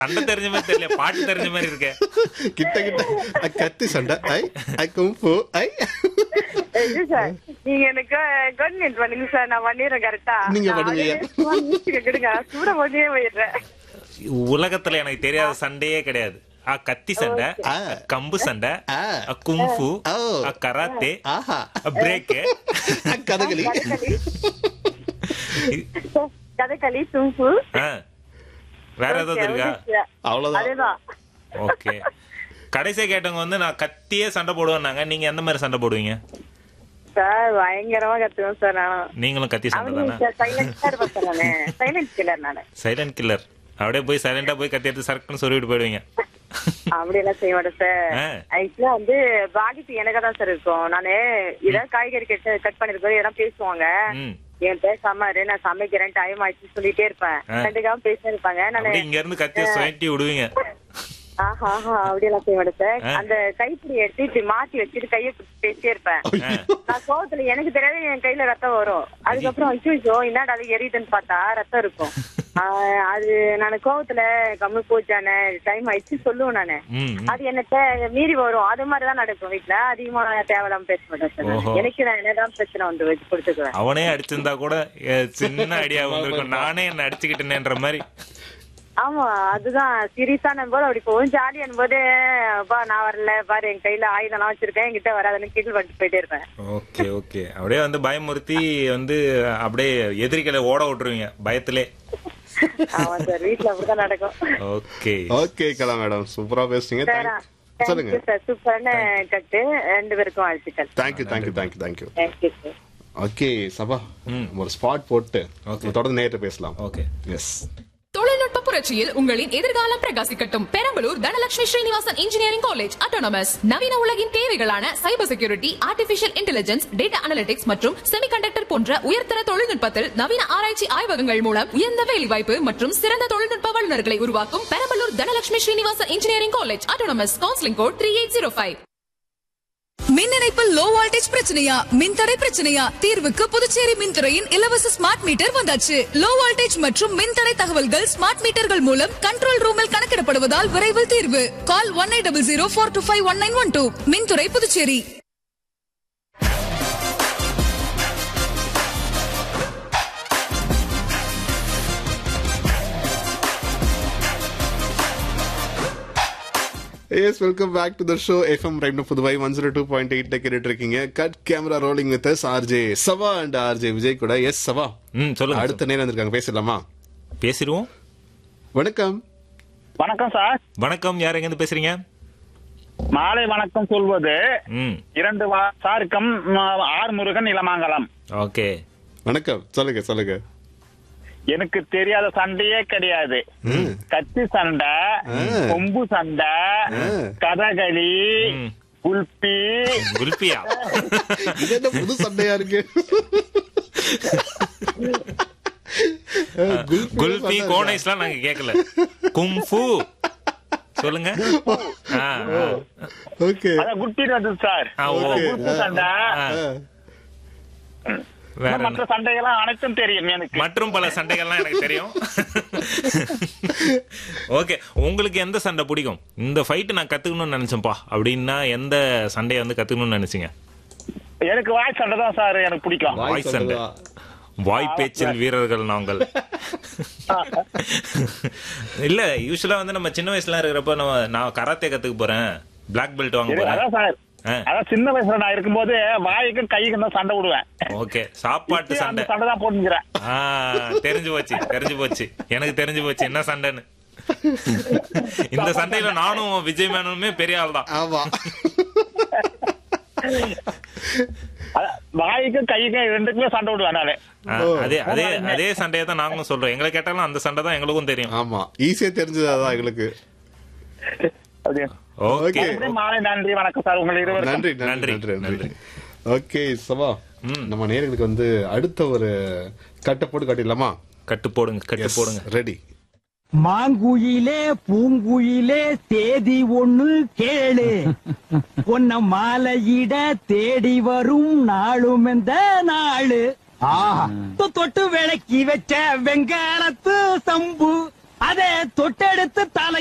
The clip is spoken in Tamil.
சண்டை தெரிஞ்ச மாதிரி தெரியல பாட்டு தெரிஞ்ச மாதிரி இருக்க கிட்ட கிட்ட அ, கத்தி சண்டை ஐ ஐ கும்பு ஐ இது சார் நீங்க எனக்கு கோஆர்டினேட் பண்ணுங்க சார் நான் பண்ணிடுறேன் கரெக்டா நீங்க பண்ணுங்க. கிடுங்க சூட போதே போயிடுறேன் உலகத்துல எனக்கு தெரியாத சண்டையே கிடையாது ஆ கத்தி சண்டை ஆ. அ, கம்பு சண்டை ஆ. அ, குங்ஃபு ஓ. அ, கராத்தே ஆஹா அ, பிரேக்கு அ, கதகளி கதகளி கதகளி தும்பு ஆ. வேற ஏதாவது இருக்கா அவ்வளவுதான் அதுதான் ஓகே கடைசியா கேட்டவங்க வந்து நான் கத்தியே சண்டை போடுவேன்னாங்க நீங்க எந்த மாதிரி சண்டை போடுவீங்க சார் பயங்கரமா கத்துவேன் சார் நான் நீங்களும் கத்தி சண்டை தானே அவங்க சைலண்டா இருப்பேன் சார் நானு சைலண்ட் கில்லர் நானு சைலண்ட் கில்லர் அப்படியே போய் சைலண்டா போய் கத்தி எடுத்து சரக்குன்னு சொல்லிட்டு போயிடுவீங்க அப்படி எல்லாம் செய்ய மாட்டேன் சார் ஆ. ஆக்சுவலா வந்து பாதிப்பு எனக்கு தான் சார் இருக்கும் நானு ஏதாவது காய்கறி கட் கட் பண்ணிருக்கோம் எதனா பேசுவாங்க ம் என் பேசாம இரு நான் சமைக்கிறேன் டைம் ஆயிடுச்சு சொல்லிட்டே இருப்பேன் ஆ. கண்டுக்காம பேசிட்டு இருப்பாங்க நானு அப்படியே இங்க இருந்து கத்திய சுயட்டி விடுவீங்க ஆஹா ஆஹா அப்படி எல்லாம் செய்ய மாட்டேன் சார் ஆ. அந்த கைப்பிடி எடுத்து இப்படி மாத்தி வச்சுட்டு கையை பிடிச்சு பேசிட்டே இருப்பேன் ஆ. நான் கோவத்துல எனக்கு தெரியாது என் கையில ரத்தம் வரும் அதுக்கப்புறம் அச்சோ என்னடா அது எரியுதுன்னு பார்த்தா ரத்தம் இருக்கும் ஆ, அது நான் கோவத்துல கம்மி போச்சானே டைம் ஆயிடுச்சு சொல்லுவேன் நானு ம் ம். அது என்ன தே- மீறி வரும் அது மாதிரிதான் நடக்கும் வீட்டுல அதிகமா தேவையில்லாம பேச மாட்டேன் சார் ஓஹோ. நானு. எனக்கு நான் என்னதான் பிரச்சனை வந்து வச்சு கொடுத்துக்குவேன் அவனே அடிச்சிருந்தா கூட எ, சின்ன ஐடியா வந்திருக்கும் நானே என்ன அடிச்சுக்கிட்டேன்ற மாதிரி ஆமா அதுதான் சீரியஸான போது அப்படி போகும் ஜாலியான போது பா நான் வரல பாரு என் கையில ஆயுதம்லாம் வச்சிருக்கேன் என்கிட்ட வராதுன்னு கீழ் பண்ணிட்டு போயிட்டே இருப்பேன் ஓகே ஓகே அப்படியே வந்து பயமுறுத்தி வந்து அப்படியே எதிரிகளை ஓட விட்டுருவீங்க பயத்திலே ஆமா சார் வீட்டுல அப்படிதான் நடக்கும் ஓகே ஓகே கலா மேடம் சூப்பரா பேசுறீங்க சார் Thank- சொல்லுங்க தேங்க்யூ சார் சூப்பரான கட்டு ரெண்டு பேருக்கும் வாழ்த்துக்கள் thank you thank you thank you thank you thank you sir okay சபா ம். ஒரு ஸ்பாட் போட்டு Okay. தொடர்ந்து நேரிட்டு பேசலாம் ஓகே எஸ் தொழில்நுட்ப புரட்சியில் உங்களின் எதிர்காலம் பிரகாசிக்கட்டும் Perambalur Dhanalakshmi Srinivasan engineering college autonomous நவீன உலகின் தேவைகளான cyber security artificial intelligence data analytics மற்றும் செமிகண்டக்டர் போன்ற உயர்தர தொழில்நுட்பத்தில் நவீன ஆராய்ச்சி ஆய்வகங்கள் மூலம் உயர்ந்த வேலைவாய்ப்பு மற்றும் சிறந்த தொழில்நுட்ப வல்லுநர்களை உருவாக்கும் Perambalur Dhanalakshmi Srinivasan engineering college autonomous counselling code three eight zero five மின் இணைப்பில் லோ வோல்டேஜ் பிரச்சனையா மின்தடை பிரச்சனையா தீர்வுக்கு புதுச்சேரி மின்துறையின் இலவச ஸ்மார்ட் மீட்டர் வந்தாச்சு லோ வோல்டேஜ் மற்றும் மின்தடை தகவல்கள் ஸ்மார்ட் மீட்டர்கள் மூலம் கண்ட்ரோல் ரூமில் கணக்கிடப்படுவதால் விரைவில் தீர்வு call one eight double zero four two five one nine one two மின்துறை Puducherry yes welcome back to the show FM rhyme Puduvai one zero two point eight கேட்டுட்டு இருக்கீங்க cut camera rolling with yes RJ Sava and RJ Vijay கூட எஸ் சவா ம் சொல்லுங்க அடுத்த நேரம் வந்திருக்காங்க பேசலாமா பேசிடுவோம் வணக்கம் வணக்கம் சார் வணக்கம் யார் எங்க இருந்து பேசுறீங்க மாலை வணக்கம் சொல்வது ம் இரண்டு வா- சாருக்கம் ம, ஆர் முருகன் இளமாங்கலம் ஓகே வணக்கம் சொல்லுங்க சொல்லுங்க எனக்கு தெரியாத சண்டையே கிடையாது கத்தி சண்டை கொம்பு சண்டை கதகளி ம். குல்பி குல்பியா இது என்ன புது சண்டையா இருக்கு குல்பி கோனைஸ்லாம் நாங்க கேட்கல கும்ஃபு சொல்லுங்க ஆ, ஆ. ஓகே அதான் குல்பி வந்து சார் ஆ, ஓ. குல்பி சண்டை ஆ, வேற என்ன? மற்ற சண்டைகள்லாம் அனைத்தும் தெரியும் எனக்கு மற்றும் பல சண்டைகள்லாம் எனக்கு தெரியும் ஓகே உங்களுக்கு எந்த சண்டை பிடிக்கும் இந்த ஃபைட் நான் கத்துக்கணும்னு நினைச்சேன்ப்பா அப்படின்னா எந்த சண்டையை வந்து கத்துக்கணும்னு நினைச்சீங்க எனக்கு வாய் சண்டை தான் சார் எனக்கு பிடிக்கும் வாய் வாய் சண்டை சண்டைதான். வாய் பேச்சில் வீரர்கள் நாங்கள் இல்ல யூஸ்வலா வந்து நம்ம சின்ன வயசுல இருக்கிறப்ப நம்ம நான் கராத்தே கத்துக்க போறேன் பிளாக் பெல்ட் வாங்க இது- போறேன் அதான் சார் ஆ. அதான் சின்ன வயசுல நான் இருக்கும்போது வாய்க்கும் கைக்கும் தான் சண்டை விடுவேன் ஓகே சாப்பாட்டு இப்பயும் சண்டை அந்த சண்டை தான் போட்டுக்கிறேன் ஆ தெரிஞ்சு போச்சு தெரிஞ்சு போச்சு எனக்கு தெரிஞ்சு போச்சு என்ன சண்டைன்னு இந்த சண்டையில நானும் விஜய் மேனனுமே பெரிய ஆள் தான் ஆமா அதான் வாய்க்கும் கைக்கும் ரெண்டுக்குமே சண்டை விடுவேன் நானு ஆ, அதே அதே அதே சண்டையை தான் நாங்களும் சொல்றோம் எங்களை கேட்டாலும் அந்த சண்டை தான் எங்களுக்கும் தெரியும் ஆமா ஈஸியா தெரிஞ்சதாதான் எங்களுக்கு அது ஓகே Okay. நன்றி, மாலை நன்றி வணக்கம் சார் உங்கள் இருவருக்கும் நன்றி நன்றி நன்றி, நன்றி நன்றி நன்றி. ஓகே சபா நம்ம நேர்களுக்கு வந்து அடுத்த ஒரு கட்டை போட்டு காட்டிடலாமா கட்டு போடுங்க கட்டு போடுங்க ரெடி மாங்குயிலே பூங்குயிலே தேதி ஒண்ணு கேளு பொன்ன மாலையிட தேடி வரும் நாளும் எந்த நாளு ஆஹா தொட்டு விளக்கி வச்ச வெங்காலத்து சம்பு அதை தொட்டெடுத்து தலை